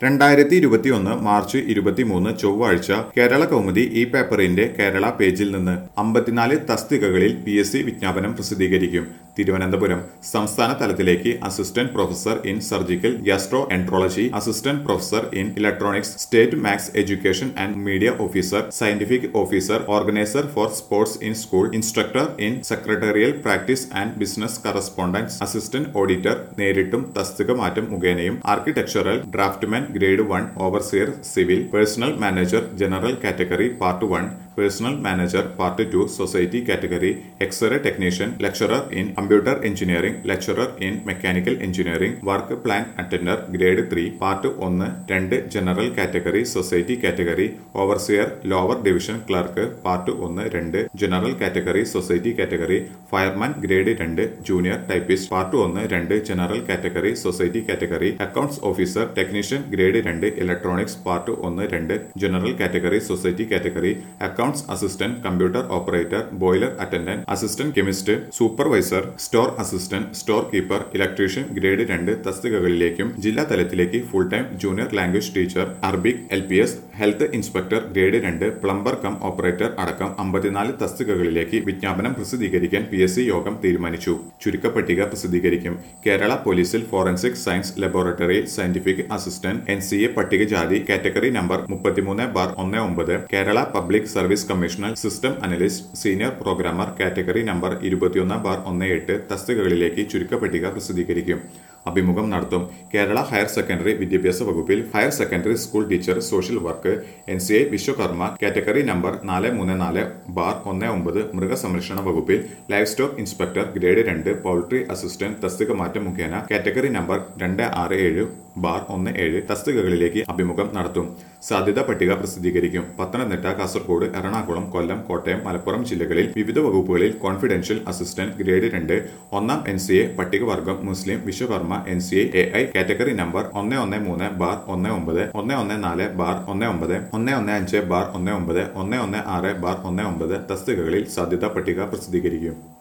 രണ്ടായിരത്തി ഇരുപത്തിയൊന്ന് മാർച്ച് ഇരുപത്തിമൂന്ന് ചൊവ്വാഴ്ച കേരള കൗമുദി ഈ പേപ്പറിന്റെ കേരള പേജിൽ നിന്ന് അമ്പത്തിനാല് തസ്തികകളിൽ പി എസ് സി വിജ്ഞാപനം പ്രസിദ്ധീകരിക്കും തിരുവനന്തപുരം സംസ്ഥാന തലത്തിലേക്ക് assistant professor in surgical gastroenterology assistant professor in electronics state maths education and media officer scientific officer organiser for sports in school instructor in secretarial practice and business correspondence assistant auditor നേരിട്ടും തസ്തിക മാറ്റം മുഖേനയും architectural draftsman grade one overseer civil personnel manager general category part one personnel manager part two society category x-ray technician lecturer in computer engineering lecturer in mechanical engineering work plan attender grade three part ഒന്ന് രണ്ട് general category society category overseer lower division clerk part ഒന്ന് രണ്ട് general category society category fireman grade രണ്ട് junior typist part ഒന്ന് രണ്ട് general category society category accounts officer technician grade രണ്ട് electronics part ഒന്ന് രണ്ട് general category society category accounts assistant computer operator boiler attendant assistant chemist supervisor store assistant store keeper electrician grade രണ്ട് തസ്തികകളിലേക്കും ജില്ലാ തലത്തിലേക്ക് full time junior language teacher Arabic L P S health inspector grade രണ്ട് plumber cum operator അടക്കം അമ്പത്തിനാല് തസ്തികകളിലേക്ക് വിജ്ഞാപനം പ്രസിദ്ധീകരിക്കാൻ P S C യോഗം തീരുമാനിച്ചു ചുരുക്കപ്പട്ടിക പ്രസിദ്ധീകരിക്കും കേരള പോലീസിൽ ഫോറൻസിക് സയൻസ് ലബോറട്ടറിയിൽ scientific assistant N C A പട്ടികജാതി കാറ്റഗറി നമ്പർ മുപ്പത്തിമൂന്ന് ബാർ ഒന്ന് ഒമ്പത് Kerala public service commissioner system analyst senior programmer category number ഇരുപത്തിയൊന്ന് ബാർ ഒന്ന് എട്ട് തസ്തികകളിലേക്ക് ചുരുക്കപ്പട്ടിക പ്രസിദ്ധീകരിക്കും അഭിമുഖം നടത്തും കേരള ഹയർ സെക്കൻഡറി വിദ്യാഭ്യാസ വകുപ്പിൽ higher secondary school teacher social work N C I Vishwakarma category number നാല് മൂന്ന് നാല് ബാർ ഒന്ന് ഒമ്പത് മൃഗസംരക്ഷണ വകുപ്പിൽ ലൈഫ് സ്റ്റോക്ക് ഇൻസ്പെക്ടർ ഗ്രേഡ് രണ്ട് പൗൾട്രി അസിസ്റ്റന്റ് തസ്തിക മാറ്റം മുഖേന കാറ്റഗറി നമ്പർ രണ്ട് ആറ് ഏഴ് ബാർ ഒന്ന് ഏഴ് തസ്തികകളിലേക്ക് അഭിമുഖം നടത്തും സാധ്യതാ പട്ടിക പ്രസിദ്ധീകരിക്കും പത്തനംതിട്ട കാസർഗോഡ് എറണാകുളം കൊല്ലം കോട്ടയം മലപ്പുറം ജില്ലകളിൽ വിവിധ വകുപ്പുകളിൽ കോൺഫിഡൻഷ്യൽ അസിസ്റ്റന്റ് ഗ്രേഡ് രണ്ട് ഒന്നാം എൻ സി എ പട്ടികവർഗം മുസ്ലിം Vishwakarma N C A I category number ഒന്ന് ഒന്ന് മൂന്ന് ബാർ ഒന്ന് ഒമ്പത് ഒന്ന് ഒന്ന് നാല് ബാർ ഒന്ന് ഒമ്പത് ഒന്ന് ഒന്ന് അഞ്ച് ബാർ ഒന്ന് ഒമ്പത് ഒന്ന് ഒന്ന് ആറ് ബാർ ഒന്ന് ഒമ്പത് തസ്തികകളിൽ സാധ്യതാ പട്ടിക പ്രസിദ്ധീകരിക്കും